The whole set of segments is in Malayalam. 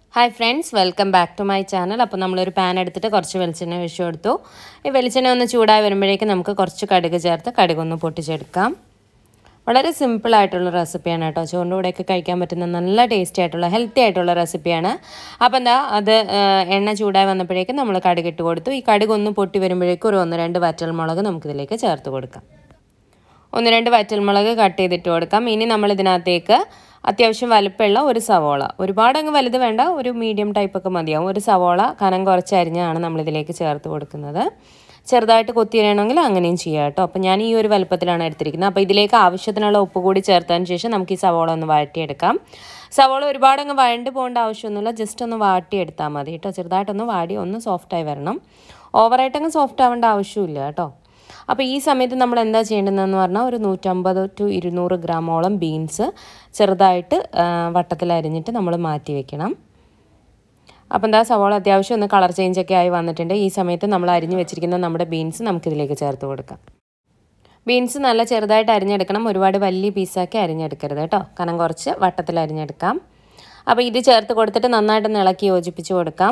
hi friends welcome back to my channel അപ്പോൾ നമ്മളൊരു പാൻ എടുത്തിട്ട് കുറച്ച് വെളിച്ചെണ്ണ ഒഴിച്ചു കൊടുത്തു ഈ വെളിച്ചെണ്ണ ഒന്ന് ചൂടായി വരുമ്പോഴേക്കും നമുക്ക് കുറച്ച് കടുക് ചേർത്ത് കടുകൊന്ന് പൊട്ടിച്ചെടുക്കാം വളരെ സിമ്പിൾ ആയിട്ടുള്ള റെസിപ്പിയാണ് കേട്ടോ ചോറിൻ്റെ കൂടെയൊക്കെ കഴിക്കാൻ പറ്റുന്ന നല്ല ടേസ്റ്റി ആയിട്ടുള്ള ഹെൽത്തി ആയിട്ടുള്ള റെസിപ്പിയാണ് അപ്പോൾ എന്താ അത് ആ, എണ്ണ ചൂടായി വന്നപ്പോഴേക്കും നമ്മൾ കടുക് ഇട്ട് കൊടുത്തു ഈ കടുക് ഒന്ന് പൊട്ടി വരുമ്പോഴേക്കും ഒരു ഒന്ന് രണ്ട് വറ്റൽമുളക് നമുക്കിതിലേക്ക് ചേർത്ത് കൊടുക്കാം ഒന്ന് രണ്ട് വറ്റൽമുളക് കട്ട് ചെയ്തിട്ട് കൊടുക്കാം ഇനി നമ്മൾ ഇതിനകത്തേക്ക് അത്യാവശ്യം വലുപ്പമുള്ള ഒരു സവോള ഒരുപാട് അങ്ങ് വലുത് വേണ്ട ഒരു മീഡിയം ടൈപ്പൊക്കെ മതിയാവും ഒരു സവോള കനം കുറച്ച് അരിഞ്ഞാണ് നമ്മളിതിലേക്ക് ചേർത്ത് കൊടുക്കുന്നത് ചെറുതായിട്ട് കൊത്തിയരണമെങ്കിൽ അങ്ങനെയും ചെയ്യാം കേട്ടോ അപ്പോൾ ഞാൻ ഈ ഒരു വലുപ്പത്തിലാണ് എടുത്തിരിക്കുന്നത് അപ്പോൾ ഇതിലേക്ക് ആവശ്യത്തിനുള്ള ഉപ്പ് കൂടി ചേർത്തതിന് ശേഷം നമുക്ക് ഈ സവോള ഒന്ന് വഴറ്റിയെടുക്കാം സവോള ഒരുപാട് അങ്ങ് വഴണ്ട് പോകേണ്ട ആവശ്യമൊന്നുമില്ല ജസ്റ്റ് ഒന്ന് വാട്ടിയെടുത്താൽ മതി കേട്ടോ ചെറുതായിട്ടൊന്ന് വാടി ഒന്ന് സോഫ്റ്റായി വരണം ഓവറായിട്ട് അങ്ങ് സോഫ്റ്റ് ആവേണ്ട ആവശ്യമില്ല കേട്ടോ അപ്പോൾ ഈ സമയത്ത് നമ്മൾ എന്താ ചെയ്യേണ്ടതെന്ന് പറഞ്ഞാൽ ഒരു നൂറ്റമ്പത് ടു ഇരുന്നൂറ് ഗ്രാമോളം ബീൻസ് ചെറുതായിട്ട് ആ, വട്ടത്തിൽ അരിഞ്ഞിട്ട് നമ്മൾ മാറ്റി വെക്കണം അപ്പോൾ എന്താ സവാള അത്യാവശ്യം ഒന്ന് കളർ ചേഞ്ച് ഒക്കെ ആയി വന്നിട്ടുണ്ട് ഈ സമയത്ത് നമ്മൾ അരിഞ്ഞ് വെച്ചിരിക്കുന്ന നമ്മുടെ ബീൻസ് നമുക്കിതിലേക്ക് ചേർത്ത് കൊടുക്കാം ബീൻസ് നല്ല ചെറുതായിട്ട് അരിഞ്ഞെടുക്കണം ഒരുപാട് വലിയ പീസാക്കി അരിഞ്ഞെടുക്കരുത് കേട്ടോ കനം കുറച്ച് വട്ടത്തിൽ അരിഞ്ഞെടുക്കാം അപ്പോൾ ഇത് ചേർത്ത് കൊടുത്തിട്ട് നന്നായിട്ടൊന്ന് ഇളക്കി യോജിപ്പിച്ച് കൊടുക്കാം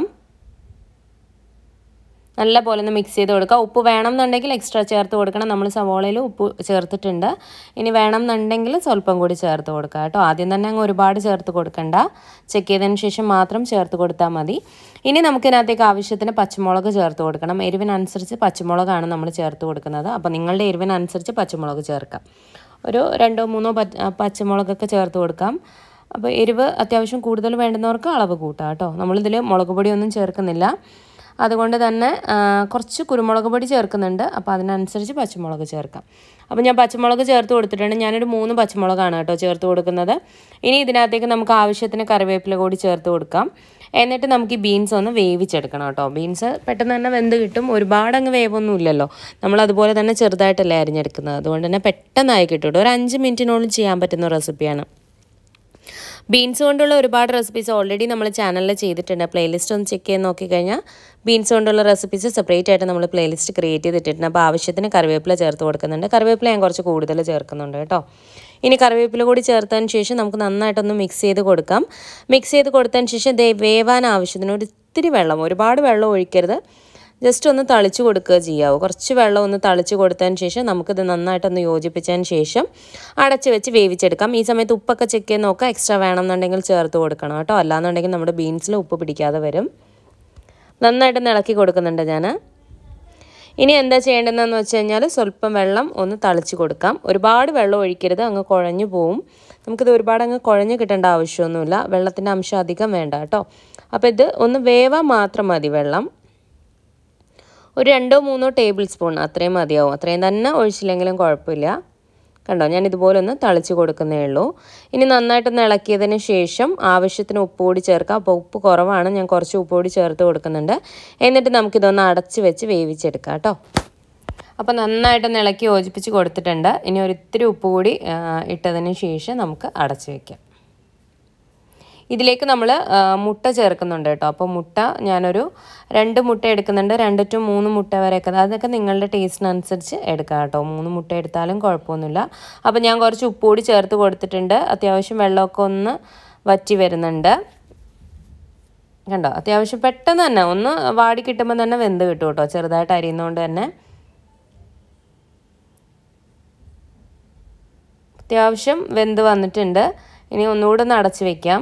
നല്ല പോലെ ഒന്ന് മിക്സ് ചെയ്ത് കൊടുക്കുക ഉപ്പ് വേണം എന്നുണ്ടെങ്കിൽ എക്സ്ട്രാ ചേർത്ത് കൊടുക്കണം നമ്മൾ സവോളയിൽ ഉപ്പ് ചേർത്തിട്ടുണ്ട് ഇനി വേണം എന്നുണ്ടെങ്കിൽ സ്വല്പം കൂടി ചേർത്ത് കൊടുക്കുക കേട്ടോ ആദ്യം തന്നെ അങ്ങ് ഒരുപാട് ചേർത്ത് കൊടുക്കണ്ട ചെക്ക് ചെയ്തതിന് ശേഷം മാത്രം ചേർത്ത് കൊടുത്താൽ മതി ഇനി നമുക്കിതിനകത്തേക്ക് ആവശ്യത്തിന് പച്ചമുളക് ചേർത്ത് കൊടുക്കണം എരിവിനനുസരിച്ച് പച്ചമുളകാണ് നമ്മൾ ചേർത്ത് കൊടുക്കുന്നത് അപ്പോൾ നിങ്ങളുടെ എരിവിനനുസരിച്ച് പച്ചമുളക് ചേർക്കാം ഒരു രണ്ടോ മൂന്നോ പച്ച പച്ചമുളകൊക്കെ ചേർത്ത് കൊടുക്കാം അപ്പോൾ എരിവ് അത്യാവശ്യം കൂടുതൽ വേണ്ടുന്നവർക്ക് അളവ് കൂട്ടാം കേട്ടോ നമ്മളിതിൽ മുളക് പൊടിയൊന്നും ചേർക്കുന്നില്ല അതുകൊണ്ട് തന്നെ ആ, കുറച്ച് കുരുമുളക് പൊടി ചേർക്കുന്നുണ്ട് അപ്പോൾ അതിനനുസരിച്ച് പച്ചമുളക് ചേർക്കാം അപ്പോൾ ഞാൻ പച്ചമുളക് ചേർത്ത് കൊടുത്തിട്ടുണ്ട് ഞാനൊരു മൂന്ന് പച്ചമുളകാണ് കേട്ടോ ചേർത്ത് കൊടുക്കുന്നത് ഇനി ഇതിനകത്തേക്ക് നമുക്ക് ആവശ്യത്തിന് കറിവേപ്പില കൂടി ചേർത്ത് കൊടുക്കാം എന്നിട്ട് നമുക്ക് ഈ ബീൻസ് ഒന്ന് വേവിച്ചെടുക്കണം കേട്ടോ ബീൻസ് പെട്ടെന്ന് തന്നെ വെന്ത് കിട്ടും ഒരുപാട് അങ്ങ് വേവൊന്നും ഇല്ലല്ലോ നമ്മൾ അതുപോലെ തന്നെ ചെറുതായിട്ടല്ലേ അരിഞ്ഞെടുക്കുന്നത് അതുകൊണ്ട് തന്നെ പെട്ടെന്നായി കിട്ടും കേട്ടോ ഒരു അഞ്ച് മിനിറ്റിനുള്ളിൽ ചെയ്യാൻ പറ്റുന്ന റെസിപ്പിയാണ് ബീൻസ് കൊണ്ടുള്ള ഒരുപാട് റെസിപ്പീസ് ഓൾറെഡി നമ്മൾ ചാനലിൽ ചെയ്തിട്ടുണ്ട് പ്ലേലിസ്റ്റ് ഒന്ന് ചെക്ക് ചെയ്ത് നോക്കിക്കഴിഞ്ഞാൽ ബീൻസ് കൊണ്ടുള്ള റെസിപ്പീസ് സെപ്പറേറ്റ് ആയിട്ട് നമ്മൾ പ്ലേലിസ്റ്റ് ക്രിയേറ്റ് ചെയ്തിട്ടുണ്ട് അപ്പോൾ ആവശ്യത്തിന് കറിവേപ്പില ചേർത്ത് കൊടുക്കുന്നുണ്ട് കറിവേപ്പില ഞാൻ കുറച്ച് കൂടുതൽ ചേർക്കുന്നുണ്ട് കേട്ടോ ഇനി കറിവേപ്പില കൂടി ചേർത്തതിന് ശേഷം നമുക്ക് നന്നായിട്ടൊന്ന് മിക്സ് ചെയ്ത് കൊടുക്കാം മിക്സ് ചെയ്ത് കൊടുത്തതിന് ശേഷം ദേ വേവാൻ ആവശ്യത്തിന് ഒരു ഇത്തിരി വെള്ളം ഒരുപാട് വെള്ളം ഒഴിക്കരുത് ജസ്റ്റ് ഒന്ന് തളിച്ച് കൊടുക്കുക ചെയ്യാവൂ കുറച്ച് വെള്ളം ഒന്ന് തളിച്ച് കൊടുത്തതിന് ശേഷം നമുക്കിത് നന്നായിട്ടൊന്ന് യോജിപ്പിച്ചതിന് ശേഷം അടച്ച് വെച്ച് വേവിച്ചെടുക്കാം ഈ സമയത്ത് ഉപ്പൊക്കെ ചെക്ക് ചെയ്ത് നോക്കുക എക്സ്ട്രാ വേണമെന്നുണ്ടെങ്കിൽ ചേർത്ത് കൊടുക്കണം കേട്ടോ അല്ലാന്നുണ്ടെങ്കിൽ നമ്മുടെ ബീൻസിൽ ഉപ്പ് പിടിക്കാതെ വരും നന്നായിട്ട് ഇളക്കി കൊടുക്കുന്നുണ്ട് ഞാൻ ഇനി എന്താ ചെയ്യേണ്ടതെന്ന് വെച്ച് കഴിഞ്ഞാൽ സ്വല്പം വെള്ളം ഒന്ന് തളിച്ച് കൊടുക്കാം ഒരുപാട് വെള്ളം ഒഴിക്കരുത് അങ്ങ് കുഴഞ്ഞു പോവും നമുക്കിത് ഒരുപാട് അങ്ങ് കുഴഞ്ഞു കിട്ടേണ്ട ആവശ്യമൊന്നുമില്ല വെള്ളത്തിൻ്റെ അംശം അധികം വേണ്ട കേട്ടോ അപ്പോൾ ഇത് ഒന്ന് വേവാൻ മാത്രം മതി വെള്ളം ഒരു രണ്ടോ മൂന്നോ ടേബിൾ സ്പൂൺ അത്രയും മതിയാവും അത്രയും തന്നെ ഒഴിച്ചില്ലെങ്കിലും കുഴപ്പമില്ല കണ്ടോ ഞാൻ ഇതുപോലെ ഒന്ന് തളിച്ച് കൊടുക്കുന്നേ ഉള്ളൂ ഇനി നന്നായിട്ടൊന്ന് ഇളക്കിയതിന് ശേഷം ആവശ്യത്തിന് ഉപ്പ് കൂടി ചേർക്കാം അപ്പോൾ ഉപ്പ് കുറവാണ് ഞാൻ കുറച്ച് ഉപ്പ് കൂടി ചേർത്ത് കൊടുക്കുന്നുണ്ട് എന്നിട്ട് നമുക്കിതൊന്ന് അടച്ച് വെച്ച് വേവിച്ചെടുക്കാം കേട്ടോ അപ്പോൾ നന്നായിട്ടൊന്ന് ഇളക്കി യോജിപ്പിച്ച് കൊടുത്തിട്ടുണ്ട് ഇനി ഒരിത്തിരി ഉപ്പ് കൂടി ആ, ഇട്ടതിന് ശേഷം നമുക്ക് അടച്ച് വയ്ക്കാം ഇതിലേക്ക് നമ്മൾ മുട്ട ചേർക്കുന്നുണ്ട് കേട്ടോ അപ്പോൾ മുട്ട ഞാനൊരു രണ്ട് മുട്ട എടുക്കുന്നുണ്ട് രണ്ട് ടു മൂന്ന് മുട്ട വരെയൊക്കെ അതൊക്കെ നിങ്ങളുടെ ടേസ്റ്റിനനുസരിച്ച് എടുക്കാം കേട്ടോ മൂന്ന് മുട്ട എടുത്താലും കുഴപ്പമൊന്നുമില്ല അപ്പോൾ ഞാൻ കുറച്ച് ഉപ്പ് കൂടി ചേർത്ത് കൊടുത്തിട്ടുണ്ട് അത്യാവശ്യം വെള്ളമൊക്കെ ഒന്ന് വറ്റി വരുന്നുണ്ട് കണ്ടോ അത്യാവശ്യം പെട്ടെന്ന് തന്നെ ഒന്ന് വാടി കിട്ടുമ്പോൾ തന്നെ വെന്ത് കിട്ടും കേട്ടോ ചെറുതായിട്ട് അരിയുന്നതുകൊണ്ട് തന്നെ അത്യാവശ്യം വെന്ത് വന്നിട്ടുണ്ട് ഇനി ഒന്നുകൂടെ ഒന്ന് അടച്ച് വെക്കാം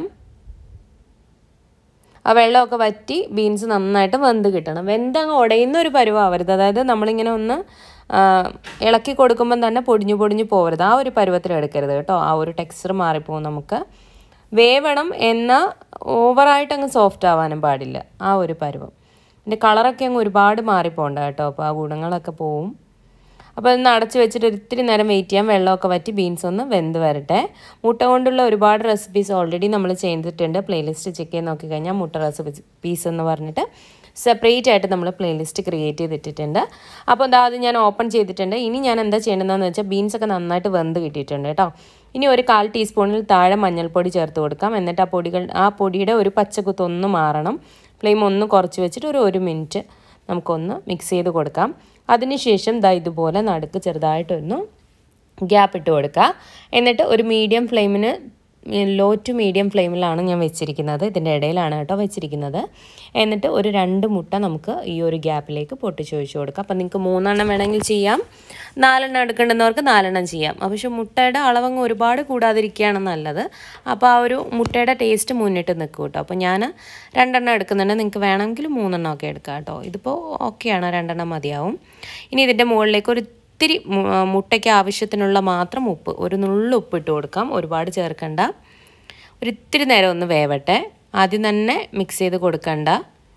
ആ വെള്ളമൊക്കെ വറ്റി ബീൻസ് നന്നായിട്ട് വെന്ത് കിട്ടണം വെന്ത് അങ്ങ് ഉടയുന്ന ഒരു പരുവാവരുത് അതായത് നമ്മളിങ്ങനെ ഒന്ന് ആ, ഇളക്കി കൊടുക്കുമ്പം തന്നെ പൊടിഞ്ഞു പൊടിഞ്ഞു പോകരുത് ആ ഒരു പരുവത്തിൽ എടുക്കരുത് കേട്ടോ ആ ഒരു ടെക്സ്ചർ മാറിപ്പോവും നമുക്ക് വേവണം എന്നാൽ ഓവറായിട്ട് അങ്ങ് സോഫ്റ്റ് ആവാനും പാടില്ല ആ ഒരു പരുവം ഇതിൻ്റെ കളറൊക്കെ അങ്ങ് ഒരുപാട് മാറിപ്പോണ്ട കേട്ടോ അപ്പോൾ ആ ഗുണങ്ങളൊക്കെ പോവും അപ്പോൾ ഒന്ന് അടച്ച് വെച്ചിട്ട് ഒരിത്തിരി നേരം വെയിറ്റ് ചെയ്യാം വെള്ളമൊക്കെ വറ്റി ബീൻസ് ഒന്ന് വെന്ത് വരട്ടെ മുട്ട കൊണ്ടുള്ള ഒരുപാട് റെസിപ്പീസ് ഓൾറെഡി നമ്മൾ ചെയ്തിട്ടുണ്ട് പ്ലേലിസ്റ്റ് ചെക്ക് ചെയ്ത് നോക്കിക്കഴിഞ്ഞാൽ മുട്ട റെസിപ്പീസ് എന്ന് പറഞ്ഞിട്ട് സെപ്പറേറ്റ് ആയിട്ട് നമ്മൾ പ്ലേലിസ്റ്റ് ക്രിയേറ്റ് ചെയ്തിട്ടിട്ടുണ്ട് അപ്പോൾ എന്താ അത് ഞാൻ ഓപ്പൺ ചെയ്തിട്ടുണ്ട് ഇനി ഞാൻ എന്താ ചെയ്യേണ്ടതെന്ന് വെച്ചാൽ ബീൻസ് ഒക്കെ നന്നായിട്ട് വെന്ത് കിട്ടിയിട്ടുണ്ട് കേട്ടോ ഇനി ഒരു കാൽ ടീസ്പൂണിൽ താഴെ മഞ്ഞൾപ്പൊടി ചേർത്ത് കൊടുക്കാം എന്നിട്ട് ആ പൊടികൾ ആ പൊടിയുടെ ഒരു പച്ചക്കുത്ത് ഒന്ന് മാറണം ഫ്ലെയിം ഒന്ന് കുറച്ച് വെച്ചിട്ട് ഒരു ഒരു മിനിറ്റ് നമുക്കൊന്ന് മിക്സ് ചെയ്ത് കൊടുക്കാം അതിനുശേഷം ദാ ഇതുപോലെ നടുക്ക് ചെറുതായിട്ടൊന്ന് ഗ്യാപ്പ് ഇട്ട് കൊടുക്കുക എന്നിട്ട് ഒരു മീഡിയം ഫ്ലെയിമിന് ലോ ടു മീഡിയം ഫ്ലെയിമിലാണ് ഞാൻ വെച്ചിരിക്കുന്നത് ഇതിൻ്റെ ഇടയിലാണ് കേട്ടോ വെച്ചിരിക്കുന്നത് എന്നിട്ട് ഒരു രണ്ട് മുട്ട നമുക്ക് ഈ ഒരു ഗ്യാപ്പിലേക്ക് പൊട്ടിച്ച് ഒഴിച്ച് കൊടുക്കാം അപ്പം നിങ്ങൾക്ക് മൂന്നെണ്ണം വേണമെങ്കിൽ ചെയ്യാം നാലെണ്ണം എടുക്കേണ്ടുന്നവർക്ക് നാലെണ്ണം ചെയ്യാം പക്ഷേ മുട്ടയുടെ അളവങ്ങ് ഒരുപാട് കൂടാതിരിക്കുകയാണ് നല്ലത് അപ്പോൾ ആ ഒരു മുട്ടയുടെ ടേസ്റ്റ് മുന്നിട്ട് നിൽക്കും കേട്ടോ അപ്പോൾ ഞാൻ രണ്ടെണ്ണം എടുക്കുന്നുണ്ട് നിങ്ങൾക്ക് വേണമെങ്കിൽ മൂന്നെണ്ണം ഒക്കെ എടുക്കാം കേട്ടോ ഇതിപ്പോൾ ഓക്കെയാണ് രണ്ടെണ്ണം മതിയാവും ഇനി ഇതിൻ്റെ മുകളിലേക്ക് ഒരു ഇത്തിരി മുട്ടയ്ക്ക് ആവശ്യത്തിനുള്ള മാത്രം ഉപ്പ് ഒരു നുള്ളു ഉപ്പ് ഇട്ട് കൊടുക്കാം ഒരുപാട് ചേർക്കണ്ട ഒരിത്തിരി നേരം ഒന്ന് വേവട്ടെ ആദ്യം തന്നെ മിക്സ് ചെയ്ത് കൊടുക്കണ്ട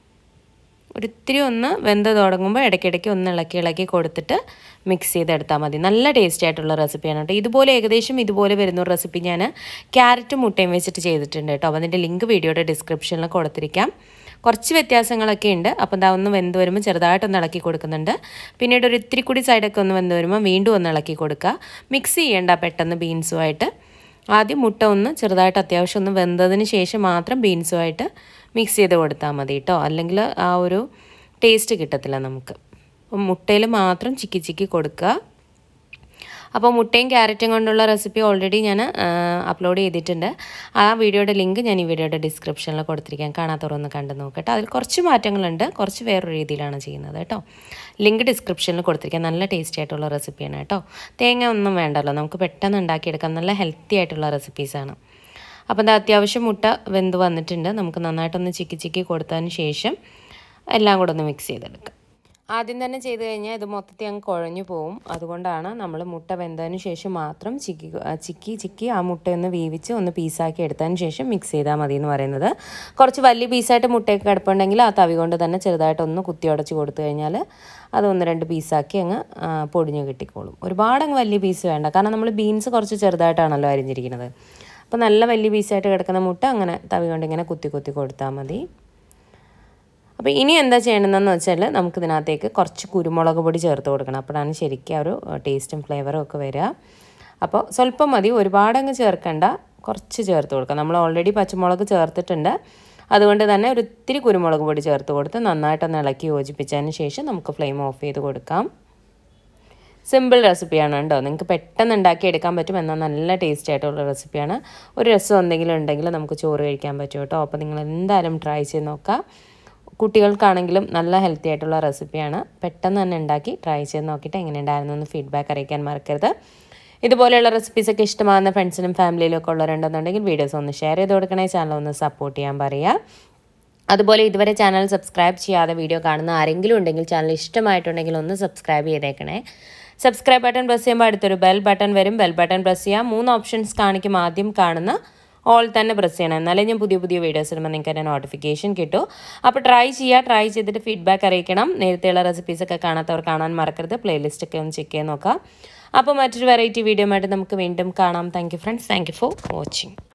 ഒരിത്തിരി ഒന്ന് വെന്ത് തുടങ്ങുമ്പോൾ ഇടയ്ക്കിടയ്ക്ക് ഒന്ന് ഇളക്കി ഇളക്കി കൊടുത്തിട്ട് മിക്സ് ചെയ്തെടുത്താൽ മതി നല്ല ടേസ്റ്റി ആയിട്ടുള്ള റെസിപ്പിയാണ് കേട്ടോ ഇതുപോലെ ഏകദേശം ഇതുപോലെ വരുന്ന ഒരു റെസിപ്പി ഞാൻ ക്യാരറ്റും മുട്ടയും വെച്ചിട്ട് ചെയ്തിട്ടുണ്ട് കേട്ടോ അപ്പോൾ അതിൻ്റെ ലിങ്ക് വീഡിയോയുടെ ഡിസ്ക്രിപ്ഷനിൽ കൊടുത്തിരിക്കാം കുറച്ച് വ്യത്യാസങ്ങളൊക്കെ ഉണ്ട് അപ്പോൾ ഇതാ ഒന്ന് വെന്ത് വരുമ്പോൾ ചെറുതായിട്ടൊന്ന് ഇളക്കി കൊടുക്കുന്നുണ്ട് പിന്നീട് ഒരു ഇത്തിരി കൂടി സൈഡൊക്കെ ഒന്ന് വെന്ത് വരുമ്പോൾ വീണ്ടും ഒന്ന് ഇളക്കി കൊടുക്കുക മിക്സ് ചെയ്യേണ്ട പെട്ടെന്ന് ബീൻസുമായിട്ട് ആദ്യം മുട്ട ഒന്ന് ചെറുതായിട്ട് അത്യാവശ്യം ഒന്ന് വെന്തതിന് ശേഷം മാത്രം ബീൻസുമായിട്ട് മിക്സ് ചെയ്ത് കൊടുത്താൽ മതി കേട്ടോ അല്ലെങ്കിൽ ആ ഒരു ടേസ്റ്റ് കിട്ടത്തില്ല നമുക്ക് അപ്പം മുട്ടയിൽ മാത്രം ചിക്കി ചിക്കി കൊടുക്കുക അപ്പോൾ മുട്ടയും ക്യാരറ്റും കൊണ്ടുള്ള റെസിപ്പി ഓൾറെഡി ഞാൻ അപ്ലോഡ് ചെയ്തിട്ടുണ്ട് ആ വീഡിയോയുടെ ലിങ്ക് ഞാൻ ഈ വീഡിയോയുടെ ഡിസ്ക്രിപ്ഷനിൽ കൊടുത്തിരിക്കാം കാണാത്തവരൊന്ന് കണ്ടു നോക്കട്ടെ അതിൽ കുറച്ച് മാറ്റങ്ങളുണ്ട് കുറച്ച് വേറൊരു രീതിയിലാണ് ചെയ്യുന്നത് കേട്ടോ ലിങ്ക് ഡിസ്ക്രിപ്ഷനിൽ കൊടുത്തിരിക്കാം നല്ല ടേസ്റ്റി ആയിട്ടുള്ള റെസിപ്പിയാണ് കേട്ടോ തേങ്ങ ഒന്നും വേണ്ടല്ലോ നമുക്ക് പെട്ടെന്ന് ഉണ്ടാക്കിയെടുക്കാം നല്ല ഹെൽത്തി ആയിട്ടുള്ള റെസിപ്പീസാണ് അപ്പോൾ അത് അത്യാവശ്യം മുട്ട വെന്ത് വന്നിട്ടുണ്ട് നമുക്ക് നന്നായിട്ടൊന്ന് ചിക്കി ചിക്കി കൊടുത്തതിന് ശേഷം എല്ലാം കൂടെ ഒന്ന് മിക്സ് ചെയ്തെടുക്കാം ആദ്യം തന്നെ ചെയ്ത് കഴിഞ്ഞാൽ ഇത് മൊത്തത്തിൽ അങ്ങ് കുഴഞ്ഞു പോവും അതുകൊണ്ടാണ് നമ്മൾ മുട്ട വെന്തതിന് ശേഷം മാത്രം ചിക്കി ചിക്കി ചിക്കി ആ മുട്ടയൊന്ന് വേവിച്ച് ഒന്ന് പീസാക്കി എടുത്തതിന് ശേഷം മിക്സ് ചെയ്താൽ മതി എന്ന് പറയുന്നത് കുറച്ച് വലിയ പീസായിട്ട് മുട്ടയൊക്കെ കിടപ്പുണ്ടെങ്കിൽ ആ തവി കൊണ്ട് തന്നെ ചെറുതായിട്ടൊന്ന് കുത്തി ഉടച്ച് കൊടുത്തു കഴിഞ്ഞാൽ അത് ഒന്ന് രണ്ട് പീസാക്കി അങ്ങ് പൊടിഞ്ഞ് കിട്ടിക്കോളും ഒരുപാട് അങ്ങ് വലിയ പീസ് വേണ്ട കാരണം നമ്മൾ ബീൻസ് കുറച്ച് ചെറുതായിട്ടാണല്ലോ അരിഞ്ഞിരിക്കുന്നത് അപ്പോൾ നല്ല വലിയ പീസായിട്ട് കിടക്കുന്ന മുട്ട അങ്ങനെ തവി കൊണ്ട് ഇങ്ങനെ കുത്തി കുത്തി കൊടുത്താൽ മതി അപ്പോൾ ഇനി എന്താ ചെയ്യണമെന്ന് വെച്ചാൽ നമുക്ക് ഇതിനകത്തേക്ക് കുറച്ച് കുരുമുളക് പൊടി ചേർത്ത് കൊടുക്കണം അപ്പോഴാണ് ശരിക്കും ആ ഒരു ടേസ്റ്റും ഫ്ലേവറും ഒക്കെ വരിക അപ്പോൾ സ്വല്പം മതി ഒരുപാടങ്ങ് ചേർക്കണ്ട കുറച്ച് ചേർത്ത് കൊടുക്കാം നമ്മൾ ഓൾറെഡി പച്ചമുളക് ചേർത്തിട്ടുണ്ട് അതുകൊണ്ട് തന്നെ ഒരു ഇത്തിരി കുരുമുളക് പൊടി ചേർത്ത് കൊടുത്ത് നന്നായിട്ടൊന്ന് ഇളക്കി യോജിപ്പിച്ചതിന് ശേഷം നമുക്ക് ഫ്ലെയിം ഓഫ് ചെയ്ത് കൊടുക്കാം സിമ്പിൾ റെസിപ്പിയാണ് കേട്ടോ നിങ്ങൾക്ക് പെട്ടെന്ന് ഉണ്ടാക്കിയെടുക്കാൻ പറ്റും എന്നാൽ നല്ല ടേസ്റ്റി ആയിട്ടുള്ള റെസിപ്പിയാണ് ഒരു രസം എന്തെങ്കിലും ഉണ്ടെങ്കിൽ നമുക്ക് ചോറ് കഴിക്കാൻ പറ്റും കേട്ടോ അപ്പോൾ നിങ്ങൾ എന്തായാലും ട്രൈ ചെയ്ത് നോക്കാം കുട്ടികൾക്കാണെങ്കിലും നല്ല ഹെൽത്തി ആയിട്ടുള്ള റെസിപ്പിയാണ് പെട്ടെന്ന് തന്നെ ഉണ്ടാക്കി ട്രൈ ചെയ്ത് നോക്കിയിട്ട് എങ്ങനെ ഉണ്ടായിരുന്നു എന്ന് ഫീഡ്ബാക്ക് അറിയിക്കാൻ മറക്കരുത് ഇതുപോലെയുള്ള റെസിപ്പീസൊക്കെ ഇഷ്ടമാകുന്ന ഫ്രണ്ട്സിനും ഫാമിലിയിലും ഒക്കെ ഉള്ളവരുണ്ടെന്നുണ്ടെങ്കിൽ വീഡിയോസ് ഒന്ന് ഷെയർ ചെയ്ത് കൊടുക്കണേ ചാനൽ ഒന്ന് സപ്പോർട്ട് ചെയ്യാൻ പറയുക അതുപോലെ ഇതുവരെ ചാനൽ സബ്സ്ക്രൈബ് ചെയ്യാതെ വീഡിയോ കാണുന്ന ആരെങ്കിലും ഉണ്ടെങ്കിൽ ചാനൽ ഇഷ്ടമായിട്ടുണ്ടെങ്കിൽ ഒന്ന് സബ്സ്ക്രൈബ് ചെയ്തേക്കണേ സബ്സ്ക്രൈബ് ബട്ടൺ പ്രസ് ചെയ്യുമ്പോൾ അടുത്തൊരു ബെൽ ബട്ടൺ വരും ബെൽ ബട്ടൺ പ്രസ് ചെയ്യാം മൂന്ന് ഓപ്ഷൻസ് കാണിക്കും ആദ്യം കാണുന്ന ഓൾ തന്നെ പ്രസ് ചെയ്യണം എന്നാലേ ഞാൻ പുതിയ പുതിയ വീഡിയോസ് ഇടുമ്പോൾ നിങ്ങൾക്ക് എൻ്റെ നോട്ടിഫിക്കേഷൻ കിട്ടും അപ്പോൾ ട്രൈ ചെയ്യുക ട്രൈ ചെയ്തിട്ട് ഫീഡ്ബാക്ക് അറിയിക്കണം നേരത്തെയുള്ള റെസിപ്പീസൊക്കെ കാണാത്തവർ കാണാൻ മറക്കരുത് പ്ലേലിസ്റ്റൊക്കെ ഒന്ന് ചെക്ക് ചെയ്ത് നോക്കാം അപ്പോൾ മറ്റൊരു വെറൈറ്റി വീഡിയോ ആയിട്ട് നമുക്ക് വീണ്ടും കാണാം thank you friends thank you for watching